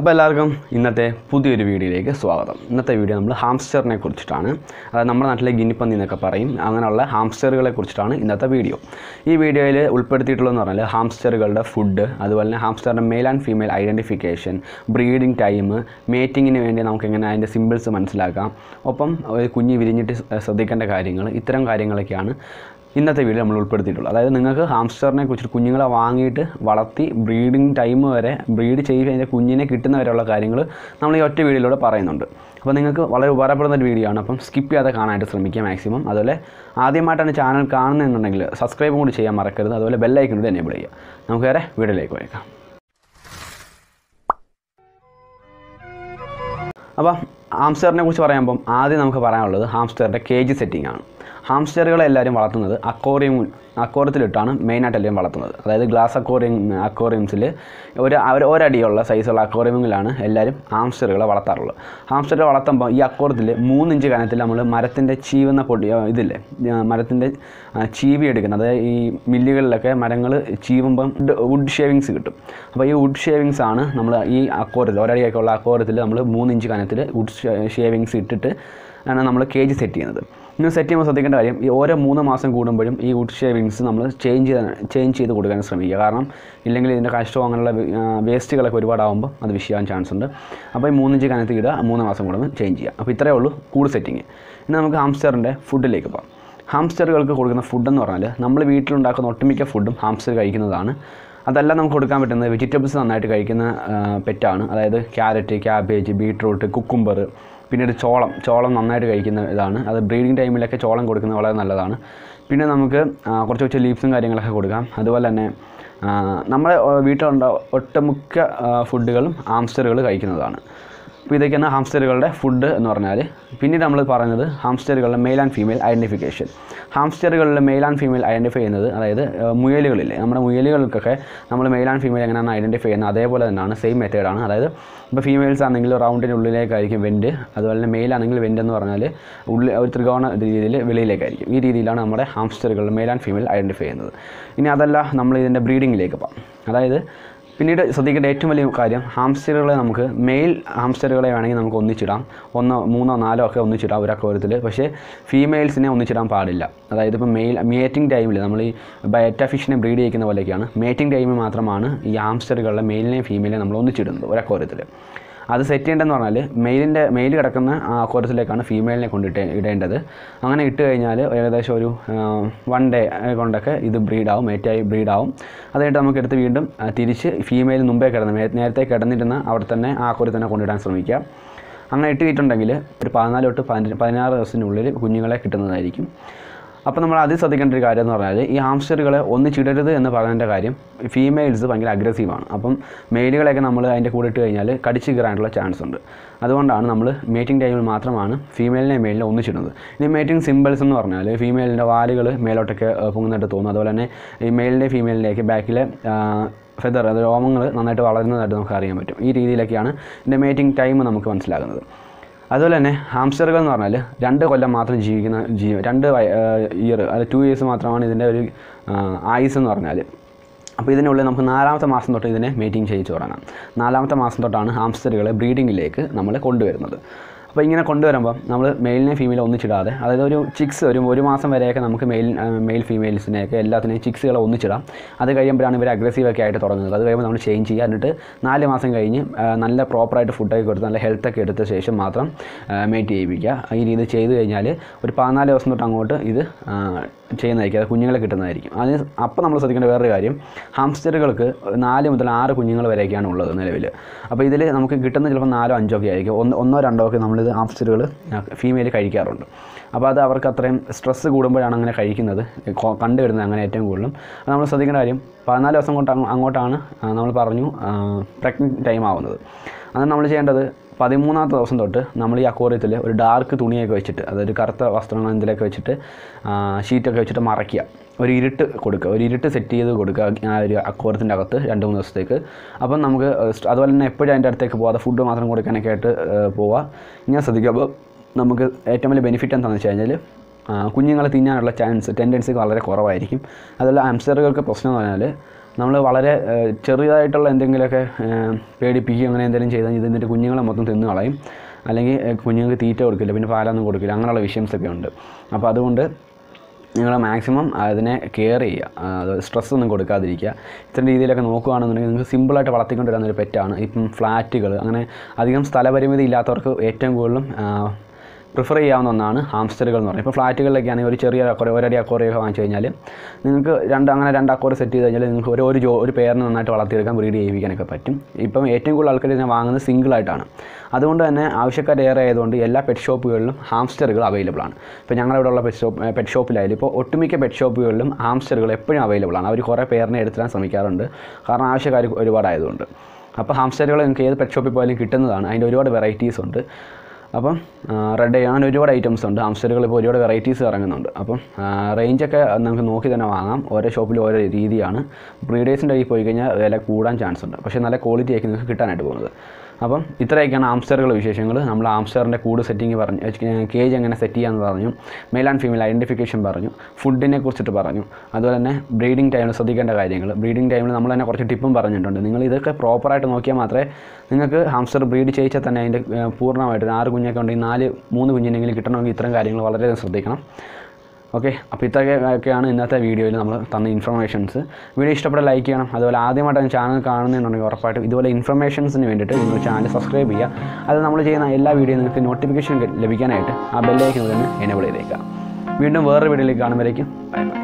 അപ്പോൾ എല്ലാവർക്കും ഇന്നത്തെ പുതിയൊരു വീഡിയോയിലേക്ക് സ്വാഗതം ഇന്നത്തെ വീഡിയോ നമ്മൾ ഹാംസ്റ്ററിനെ കുറിച്ചിട്ടാണ് അതായത് നമ്മുടെ നാട്ടിലെ ഗിനിപ്പന്നി എന്നൊക്കെ പറയും അങ്ങനെയുള്ള ഹാംസ്റ്ററുകളെ കുറിച്ചിട്ടാണ് ഇന്നത്തെ വീഡിയോ ഈ വീഡിയോയിൽ ഉൾപ്പെടുത്തിയിട്ടുള്ളതെന്ന് പറഞ്ഞാൽ ഹാംസ്റ്ററുകളുടെ ഫുഡ് അതുപോലെ തന്നെ ഹാംസ്റ്ററിൻ്റെ male and female identification breeding time മേറ്റിങ്ങിന് വേണ്ടി നമുക്ക് എങ്ങനെ അതിൻ്റെ സിമ്പിൾസ് മനസ്സിലാക്കാം ഒപ്പം ഒരു കുഞ്ഞ് വിരിഞ്ഞിട്ട് ശ്രദ്ധിക്കേണ്ട കാര്യങ്ങൾ ഇത്തരം കാര്യങ്ങളൊക്കെയാണ് ഇന്നത്തെ വീഡിയോ നമ്മൾ ഉൾപ്പെടുത്തിയിട്ടുള്ളത് അതായത് നിങ്ങൾക്ക് ഹാംസ്റ്ററിനെ കുറിച്ച് കുഞ്ഞുങ്ങളെ വാങ്ങിയിട്ട് വളർത്തി ബ്രീഡിങ് ടൈം വരെ ബ്രീഡ് ചെയ്ത് അതിൻ്റെ കുഞ്ഞിനെ കിട്ടുന്ന വരെയുള്ള കാര്യങ്ങൾ നമ്മൾ ഈ ഒറ്റ വീഡിയോയിലൂടെ പറയുന്നുണ്ട് അപ്പോൾ നിങ്ങൾക്ക് വളരെ ഉപകാരപ്പെടുന്ന ഒരു വീഡിയോ ആണ് അപ്പം സ്കിപ്പ് ചെയ്യാതെ കാണാനായിട്ട് ശ്രമിക്കുക മാക്സിമം അതുപോലെ ആദ്യമായിട്ടാണ് ചാനൽ കാണുന്നതെന്നുണ്ടെങ്കിൽ സബ്സ്ക്രൈബും കൂടി ചെയ്യാൻ മറക്കരുത് അതുപോലെ ബെല്ലൈക്കൻ കൂടി എനേബിൾ ചെയ്യുക നമുക്ക് വേറെ വീഡിയോയിലേക്ക് പോയേക്കാം അപ്പോൾ ഹാംസ്റ്ററിനെ കുറിച്ച് പറയുമ്പം ആദ്യം നമുക്ക് പറയാനുള്ളത് ഹാംസ്റ്ററിൻ്റെ കേജ് സെറ്റിംഗ് ആണ് ഹാംസ്റ്ററുകളെ എല്ലാവരും വളർത്തുന്നത് അക്വോറിയം അക്വോറിയത്തിലിട്ടാണ് മെയിനായിട്ട് എല്ലാവരും വളർത്തുന്നത് അതായത് ഗ്ലാസ് അക്വോറിയം അക്വോറിയംസിൽ ഒരു അവർ ഒരടിയുള്ള സൈസുള്ള അക്വോറിയമിലാണ് എല്ലാവരും ഹാംസ്റ്ററുകളെ വളർത്താറുള്ളത് ഹാംസ്റ്ററുകളെ വളർത്തുമ്പോൾ ഈ അക്വോറിയത്തിൽ മൂന്നിഞ്ച് കനത്തിൽ നമ്മൾ മരത്തിൻ്റെ ചീവുന്ന പൊടി ഇതില്ലേ മരത്തിൻ്റെ ചീവി എടുക്കുന്നത് അതായത് ഈ മില്ലുകളിലൊക്കെ മരങ്ങൾ ചീവുമ്പം വുഡ് ഷേവിങ്സ് കിട്ടും അപ്പോൾ ഈ വുഡ് ഷേവിങ്സ് ആണ് നമ്മൾ ഈ അക്വോറിയത്തിൽ ഒരടിയൊക്കെ ഉള്ള അക്വോറിയത്തിൽ നമ്മൾ മൂന്നിഞ്ച് കനത്തിൽ വുഡ് ഷേവിങ്സ് ഇട്ടിട്ട് ആണ് നമ്മൾ കേജ് സെറ്റ് ചെയ്യുന്നത് ഇന്ന് സെറ്റ് ചെയ്യുമ്പോൾ ശ്രദ്ധിക്കേണ്ട കാര്യം ഈ ഓരോ മൂന്ന് മാസം കൂടുമ്പോഴും ഈ വുഡ് ഷേവിങ്സ് നമ്മൾ ചേഞ്ച് ചെയ്ത് ചേഞ്ച് ചെയ്ത് കൊടുക്കാൻ ശ്രമിക്കുക കാരണം ഇല്ലെങ്കിൽ ഇതിൻ്റെ കഷ്ടവും അങ്ങനെയുള്ള വേസ്റ്റുകളൊക്കെ ഒരുപാടാകുമ്പോൾ അത് വിഷയാൻ ചാൻസ് ഉണ്ട് അപ്പോൾ ഈ മൂന്നിഞ്ച് കനത്തിൽ ഇടുക മൂന്ന് മാസം കൂടുമ്പോൾ ചേഞ്ച് ചെയ്യുക അപ്പോൾ ഇത്രയേ ഉള്ളൂ കൂട് സെറ്റിങ് ഇനി നമുക്ക് ഹാംസ്റ്ററിൻ്റെ ഫുഡിലേക്ക് പോകാം ഹാംസ്റ്ററുകൾക്ക് കൊടുക്കുന്ന ഫുഡെന്ന് പറഞ്ഞാൽ നമ്മൾ വീട്ടിലുണ്ടാക്കുന്ന ഒട്ടുമിക്ക ഫുഡും ഹാംസ്റ്റർ കഴിക്കുന്നതാണ് അതല്ല നമുക്ക് കൊടുക്കാൻ പറ്റുന്നത് വെജിറ്റബിൾസ് നന്നായിട്ട് കഴിക്കുന്ന പെറ്റാണ് അതായത് ക്യാരറ്റ് ക്യാബേജ് ബീട്രൂട്ട് കുക്കുംബർ പിന്നീട് ചോളം ചോളം നന്നായിട്ട് കഴിക്കുന്ന ഇതാണ് അത് ബ്രീഡിങ് ടൈമിലൊക്കെ ചോളം കൊടുക്കുന്നത് വളരെ നല്ലതാണ് പിന്നെ നമുക്ക് കുറച്ച് കുറച്ച് ലീവ്സും കാര്യങ്ങളൊക്കെ കൊടുക്കാം അതുപോലെ തന്നെ നമ്മുടെ വീട്ടിലുണ്ട ഒട്ടുമുക്ക ഫുഡുകളും ആംസ്റ്ററുകൾ കഴിക്കുന്നതാണ് അപ്പോൾ ഇതൊക്കെയാണ് ഹാംസ്റ്ററുകളുടെ ഫുഡ് എന്ന് പറഞ്ഞാൽ പിന്നീട് നമ്മൾ പറയുന്നത് ഹാംസ്റ്ററുകളുടെ മെയിൽ ആൻഡ് ഫീമെയിൽ ഐഡൻറ്റിഫിക്കേഷൻ ഹാംസ്റ്ററുകളിലെ മെയിൽ ആൻഡ് ഫീമെയിൽ ഐഡൻറ്റിഫൈ ചെയ്യുന്നത് അതായത് മുയലുകളില്ലേ നമ്മുടെ മുയലുകൾക്കൊക്കെ നമ്മൾ മെയിൽ ആൻഡ് ഫീമെയിൽ എങ്ങനെയാണ് ഐഡൻറ്റിഫൈ ചെയ്യുന്നത് അതേപോലെ തന്നെയാണ് സെയിം മെത്തേഡാണ് അതായത് ഇപ്പോൾ ഫീമെയിൽസ് ആണെങ്കിൽ റൗണ്ടിൻ്റെ ഉള്ളിലേക്കായിരിക്കും വെൻറ്റ് അതുപോലെ തന്നെ മെയിൽ ആണെങ്കിൽ വെൻറ്റ് എന്ന് പറഞ്ഞാൽ ഉള്ളിൽ ഒരു ത്രികോണ രീതിയിൽ വെളിയിലേക്കായിരിക്കും ഈ രീതിയിലാണ് നമ്മുടെ ഹാംസ്റ്ററുകളുടെ മെയിൽ ആൻഡ് ഫീമെയിൽ ഐഡൻറ്റിഫൈ ചെയ്യുന്നത് ഇനി അതല്ല നമ്മൾ ഇതിൻ്റെ ബ്രീഡിങ്ങിലേക്ക് പോകാം അതായത് പിന്നീട് ശ്രദ്ധിക്കേണ്ട ഏറ്റവും വലിയ കാര്യം ഹാംസ്റ്ററുകളെ നമുക്ക് മെയിൽ ഹാംസ്റ്ററുകളെ വേണമെങ്കിൽ നമുക്ക് ഒന്നിച്ചിടാം ഒന്നോ മൂന്നോ നാലോ ഒക്കെ ഒന്നിച്ചിടാം ഒരു അക്വരത്തിൽ പക്ഷേ ഫീമെയിൽസിനെ ഒന്നിച്ചിടാൻ പാടില്ല അതായത് ഇപ്പോൾ മെയിൽ മേറ്റിംഗ് ടൈമിൽ നമ്മൾ ഈ ബയറ്റ ഫിഷിനെ ബ്രീഡ് ചെയ്യിക്കുന്ന പോലെയൊക്കെയാണ് മേറ്റിംഗ് ടൈമിൽ മാത്രമാണ് ഈ ഹാംസ്റ്ററുകളുടെ മെയിലിനെയും ഫീമെയിലിനെയും നമ്മൾ ഒന്നിച്ചിടുന്നത് ഒരു അക്വരത്തിൽ അത് സെറ്റ് ചെയ്യേണ്ടതെന്ന് പറഞ്ഞാൽ മെയിലിൻ്റെ മെയിൽ കിടക്കുന്ന ആ അക്വരത്തിലേക്കാണ് ഫീമെയിലിനെ കൊണ്ടിട്ട് ഇടേണ്ടത് അങ്ങനെ ഇട്ട് കഴിഞ്ഞാൽ ഏകദേശം ഒരു വൺ ഡേ കൊണ്ടൊക്കെ ഇത് ബ്രീഡാവും മേറ്റായി ബ്രീഡാവും അത് കഴിഞ്ഞിട്ട് നമുക്ക് എടുത്ത് വീണ്ടും തിരിച്ച് ഫീമെയിൽ മുമ്പേ കിടന്ന് നേരത്തെ കിടന്നിരുന്ന അവിടെ തന്നെ ആ അക്വരത്തിൽ തന്നെ കൊണ്ടിടാൻ ശ്രമിക്കുക അങ്ങനെ ഇട്ട് കിട്ടുണ്ടെങ്കിൽ ഒരു പതിനാല് തൊട്ട് പതിനഞ്ച് പതിനാറ് ദിവസത്തിനുള്ളിൽ കുഞ്ഞുങ്ങളെ കിട്ടുന്നതായിരിക്കും അപ്പോൾ നമ്മൾ അതിൽ ശ്രദ്ധിക്കേണ്ട ഒരു കാര്യം എന്ന് പറഞ്ഞാൽ ഈ ഹാംസ്റ്ററുകളെ ഒന്നിച്ചിടരുത് എന്ന് പറയുന്നതിൻ്റെ കാര്യം ഫീമെയിൽസ് ഭയങ്കര അഗ്രസീവാണ് അപ്പം മെയിലുകളെയൊക്കെ നമ്മൾ അതിൻ്റെ കൂടെ ഇട്ട് കഴിഞ്ഞാൽ കടിച്ച് കയറാനുള്ള ചാൻസ് ഉണ്ട് അതുകൊണ്ടാണ് നമ്മൾ മീറ്റിംഗ് ടൈമിൽ മാത്രമാണ് ഫീമെയിലിനെ മെയിലിനെ ഒന്നിച്ചിടുന്നത് ഇനി മീറ്റിംഗ് സിമ്പിൾസ് എന്ന് പറഞ്ഞാൽ ഫീമെയിലിൻ്റെ വാലുകൾ മേലോട്ടൊക്കെ പൊങ്ങുന്നതായിട്ട് തോന്നും അതുപോലെ തന്നെ ഈ മെയിലിൻ്റെ ഫീമെയിലിലേക്ക് ബാക്കിലെ ഫെദർ അത് രോമങ്ങൾ നന്നായിട്ട് വളരുന്നതായിട്ട് നമുക്ക് അറിയാൻ പറ്റും ഈ രീതിയിലൊക്കെയാണ് ഇതിൻ്റെ മേറ്റിംഗ് ടൈം നമുക്ക് മനസ്സിലാകുന്നത് അതുപോലെ തന്നെ ഹാംസ്റ്ററുകൾ എന്ന് പറഞ്ഞാൽ രണ്ട് കൊല്ലം മാത്രം ജീവിക്കുന്ന ജീവ രണ്ട് ഇയർ അത് ടു ഇയേഴ്സ് മാത്രമാണ് ഇതിൻ്റെ ഒരു ആയുസ് എന്ന് പറഞ്ഞാൽ അപ്പോൾ ഇതിനുള്ളിൽ നമുക്ക് നാലാമത്തെ മാസം തൊട്ട് ഇതിനെ മീറ്റിംഗ് ചെയ്യിച്ചു തുടങ്ങാം നാലാമത്തെ മാസം തൊട്ടാണ് ഹാംസ്റ്ററുകളെ ബ്രീഡിങ്ങിലേക്ക് നമ്മൾ കൊണ്ടുവരുന്നത് അപ്പോൾ ഇങ്ങനെ കൊണ്ടുവരുമ്പോൾ നമ്മൾ മെയിലിനെ ഫീമെയിലെ ഒന്നിച്ചിടാതെ അതായത് ഒരു ചിക്സ് ഒരു ഒരു മാസം വരെയൊക്കെ നമുക്ക് മെയിൽ മെയിൽ ഫീമെയിൽസിനെയൊക്കെ എല്ലാത്തിനെയും ചിക്സുകളെ ഒന്നിച്ചിടാം അത് കഴിയുമ്പോഴാണ് ഇവർ അഗ്രസീവൊക്കെ ആയിട്ട് തുടങ്ങുന്നത് അത് കഴിയുമ്പോൾ നമ്മൾ ചേഞ്ച് ചെയ്യുക എന്നിട്ട് നാല് മാസം കഴിഞ്ഞ് നല്ല പ്രോപ്പറായിട്ട് ഫുഡൊക്കെ കൊടുത്ത് നല്ല ഹെൽത്തൊക്കെ എടുത്ത ശേഷം മാത്രം മേറ്റ് ചെയ്യിപ്പിക്കുക ഈ രീതി ചെയ്ത് കഴിഞ്ഞാൽ ഒരു പതിനാല് ദിവസം തൊട്ട് അങ്ങോട്ട് ഇത് ചെയ്യുന്നതായിരിക്കും അത് കുഞ്ഞുങ്ങളെ കിട്ടുന്നതായിരിക്കും അതിന് അപ്പോൾ നമ്മൾ ശ്രദ്ധിക്കേണ്ട വേറൊരു കാര്യം ഹാംസ്റ്ററുകൾക്ക് നാല് മുതൽ ആറ് കുഞ്ഞുങ്ങൾ വരെയൊക്കെയാണ് ഉള്ളത് നിലവിൽ അപ്പോൾ ഇതിൽ നമുക്ക് കിട്ടുന്ന ചിലപ്പോൾ നാലോ അഞ്ചോ ഒക്കെ ആയിരിക്കും ഒന്ന് ഒന്നോ രണ്ടോ ഒക്കെ നമ്മളിത് ഹാംസ്റ്ററുകൾ ഫീമെയിൽ കഴിക്കാറുണ്ട് അപ്പോൾ അത് അവർക്ക് അത്രയും സ്ട്രെസ്സ് കൂടുമ്പോഴാണ് അങ്ങനെ കഴിക്കുന്നത് കണ്ടുവരുന്നത് അങ്ങനെ ഏറ്റവും കൂടുതലും അത് നമ്മൾ ശ്രദ്ധിക്കേണ്ട കാര്യം പതിനാല് ദിവസം കൊണ്ട് അങ്ങോട്ടാണ് നമ്മൾ പറഞ്ഞു പ്രഗ്നൻറ്റ് ടൈം ആവുന്നത് അന്ന് നമ്മൾ ചെയ്യേണ്ടത് പതിമൂന്നാമത്തെ ദിവസം തൊട്ട് നമ്മൾ ഈ അക്വോറിയത്തിൽ ഒരു ഡാർക്ക് തുണിയൊക്കെ വെച്ചിട്ട് അതൊരു കറുത്ത വസ്ത്രങ്ങൾ എന്തിലൊക്കെ വെച്ചിട്ട് ഷീറ്റൊക്കെ വെച്ചിട്ട് മറയ്ക്കുക ഒരു ഇരുട്ട് കൊടുക്കുക ഒരു ഇരുട്ട് സെറ്റ് ചെയ്ത് കൊടുക്കുക ആ ഒരു അക്വോറിയത്തിൻ്റെ അകത്ത് രണ്ട് മൂന്ന് ദിവസത്തേക്ക് അപ്പം നമുക്ക് അതുപോലെ തന്നെ എപ്പോഴും അതിൻ്റെ അടുത്തേക്ക് പോകാതെ ഫുഡ് മാത്രം കൊടുക്കാനൊക്കെ ആയിട്ട് പോവുക ഇങ്ങനെ ശ്രദ്ധിക്കുക അപ്പോൾ നമുക്ക് ഏറ്റവും വലിയ ബെനിഫിറ്റ് എന്താണെന്ന് വെച്ച് കഴിഞ്ഞാൽ കുഞ്ഞുങ്ങളെ തിന്നാനുള്ള ചാൻസ് ടെൻഡൻസി വളരെ കുറവായിരിക്കും അതുപോലെ ആംസ്റ്ററുകൾക്ക് പ്രശ്നം എന്ന് പറഞ്ഞാൽ നമ്മൾ വളരെ ഏഹ്, ചെറുതായിട്ടുള്ള എന്തെങ്കിലുമൊക്കെ ഏഹ്, പേടിപ്പിക്കുകയോ അങ്ങനെ എന്തെങ്കിലും ചെയ്താൽ ഇത് എന്നിട്ട് കുഞ്ഞുങ്ങളെ മൊത്തം തിന്നു കളയും അല്ലെങ്കിൽ ഏഹ്, കുഞ്ഞുങ്ങൾക്ക് തീറ്റ കൊടുക്കില്ല പിന്നെ പാലൊന്നും കൊടുക്കില്ല അങ്ങനെയുള്ള വിഷയംസൊക്കെ ഉണ്ട് അപ്പോൾ അതുകൊണ്ട് നിങ്ങൾ മാക്സിമം അതിനെ കെയർ ചെയ്യുക ആ, അത് സ്ട്രെസ് ഒന്നും കൊടുക്കാതിരിക്കുക ഇത്തരം രീതിയിലൊക്കെ നോക്കുകയാണെന്നുണ്ടെങ്കിൽ നിങ്ങൾക്ക് സിമ്പിളായിട്ട് വളർത്തിക്കൊണ്ട് വരുന്ന ഒരു പെറ്റാണ് ഇപ്പം ഫ്ലാറ്റുകൾ അങ്ങനെ അധികം സ്ഥലപരിമിതി ഇല്ലാത്തവർക്ക് ഏറ്റവും കൂടുതലും പ്രിഫർ ചെയ്യാവുന്ന ഒന്നാണ് ഹാംസ്റ്ററുകൾ എന്ന് പറയുന്നത് ഇപ്പോൾ ഫ്ലാറ്റുകളിലൊക്കെ ആണെങ്കിൽ ഒരു ചെറിയ അക്കോറി ഒരടി അക്കോറിയൊക്കെ വാങ്ങിച്ചു കഴിഞ്ഞാൽ നിങ്ങൾക്ക് രണ്ട് അങ്ങനെ രണ്ട് അക്കോറി സെറ്റ് ചെയ്ത് കഴിഞ്ഞാൽ നിങ്ങൾക്ക് ഒരു ഒരു ജോ ഒരു പേരിന് നന്നായിട്ട് വളർത്തിയെടുക്കാൻ ബ്രീഡ് ചെയ്യിപ്പിക്കാനൊക്കെ പറ്റും ഇപ്പം ഏറ്റവും കൂടുതൽ ആൾക്കാർ ഇതിനെ വാങ്ങുന്നത് സിംഗിളായിട്ടാണ് അതുകൊണ്ട് തന്നെ ആവശ്യക്കാർ ഏറെ ആയതുകൊണ്ട് എല്ലാ പെറ്റ് ഷോപ്പുകളിലും ഹാംസ്റ്ററുകൾ അവൈലബിൾ ആണ് ഇപ്പോൾ ഞങ്ങളിവിടെ ഉള്ള പെറ്റ് ഷോപ്പ് പെറ്റ് ഷോപ്പിലായാലും ഇപ്പോൾ ഒട്ടുമിക്ക പെറ്റ് ഷോപ്പുകളിലും ഹാംസ്റ്ററുകൾ എപ്പോഴും അവൈലബിൾ ആണ് അവർ കുറേ പേരിനെ എടുത്തിടാൻ ശ്രമിക്കാറുണ്ട് കാരണം ആവശ്യക്കാർ ഒരുപാടായതുകൊണ്ട് അപ്പോൾ ഹാംസ്റ്ററുകൾ നിങ്ങൾക്ക് ഏത് പെറ്റ് ഷോപ്പിൽ പോയാലും കിട്ടുന്നതാണ് അതിൻ്റെ ഒരുപാട് വെറൈറ്റീസ് ഉണ്ട് അപ്പം റെഡ് അങ്ങനെ ഒരുപാട് ഐറ്റംസ് ഉണ്ട് ഹാംസ്റ്ററുകൾ ഇപ്പോൾ ഒരുപാട് വെറൈറ്റീസ് ഇറങ്ങുന്നുണ്ട് അപ്പം റേഞ്ചൊക്കെ നമുക്ക് നോക്കി തന്നെ വാങ്ങാം ഓരോ ഷോപ്പിൽ ഓരോ രീതിയാണ് ബ്രീഡേഴ്സിൻ്റെ കയ്യിൽ പോയി കഴിഞ്ഞാൽ വില കൂടാൻ ചാൻസ് ഉണ്ട് പക്ഷേ നല്ല ക്വാളിറ്റി ആയിരിക്കും നിങ്ങൾക്ക് കിട്ടാനായിട്ട് പോകുന്നത് അപ്പം ഇത്രയൊക്കെയാണ് ആംസ്റ്ററുകളുടെ വിശേഷങ്ങൾ നമ്മൾ ആംസ്റ്ററിൻ്റെ കൂട് സെറ്റിംഗ് പറഞ്ഞു കേജ് എങ്ങനെ സെറ്റ് ചെയ്യാമെന്ന് പറഞ്ഞു മെയിൽ ആൻഡ് ഫീമെയിൽ ഐഡൻറ്റിഫിക്കേഷൻ പറഞ്ഞു ഫുഡിനെ കുറിച്ചിട്ട് പറഞ്ഞു അതുപോലെ തന്നെ ബ്രീഡിംഗ് ടൈമിൽ ശ്രദ്ധിക്കേണ്ട കാര്യങ്ങൾ ബ്രീഡിംഗ് ടൈമിൽ നമ്മൾ തന്നെ കുറച്ച് ടിപ്പും പറഞ്ഞിട്ടുണ്ട് നിങ്ങൾ ഇതൊക്കെ പ്രോപ്പറായിട്ട് നോക്കിയാൽ മാത്രമേ നിങ്ങൾക്ക് ഹാംസ്റ്റർ ബ്രീഡ് ചെയ്യിച്ചാൽ തന്നെ അതിൻ്റെ ഏഹ്, പൂർണ്ണമായിട്ട് ഒരു ആറ് കുഞ്ഞൊക്കെ ഉണ്ടെങ്കിൽ നാല് മൂന്ന് കുഞ്ഞിനെങ്കിലും കിട്ടണമെങ്കിൽ ഇത്തരം കാര്യങ്ങൾ വളരെയധികം ശ്രദ്ധിക്കണം ഓക്കെ അപ്പോൾ ഇത്രയൊക്കെയാണ് ഇന്നത്തെ വീഡിയോയിൽ നമ്മൾ തന്ന ഇൻഫർമേഷൻസ് വീഡിയോ ഇഷ്ടപ്പെട്ട ലൈക്ക് ചെയ്യണം അതുപോലെ ആദ്യമായിട്ടാണ് ചാനൽ കാണുന്നുണ്ടെങ്കിൽ ഉറപ്പായിട്ടും ഇതുപോലെ ഇൻഫർമേഷൻസിന് വേണ്ടിയിട്ട് നിങ്ങൾ ചാനൽ സബ്സ്ക്രൈബ് ചെയ്യുക അത് നമ്മൾ ചെയ്യുന്ന എല്ലാ വീഡിയോയും നിങ്ങൾക്ക് നോട്ടിഫിക്കേഷൻ ലഭിക്കാനായിട്ട് ആ ബെല്ലൈക്കൻ തന്നെ എനേബിൾ ചെയ്തേക്കാം വീണ്ടും വേറൊരു വീഡിയോയിലേക്ക് കാണുമ്പോഴേക്കും ബൈ ബൈ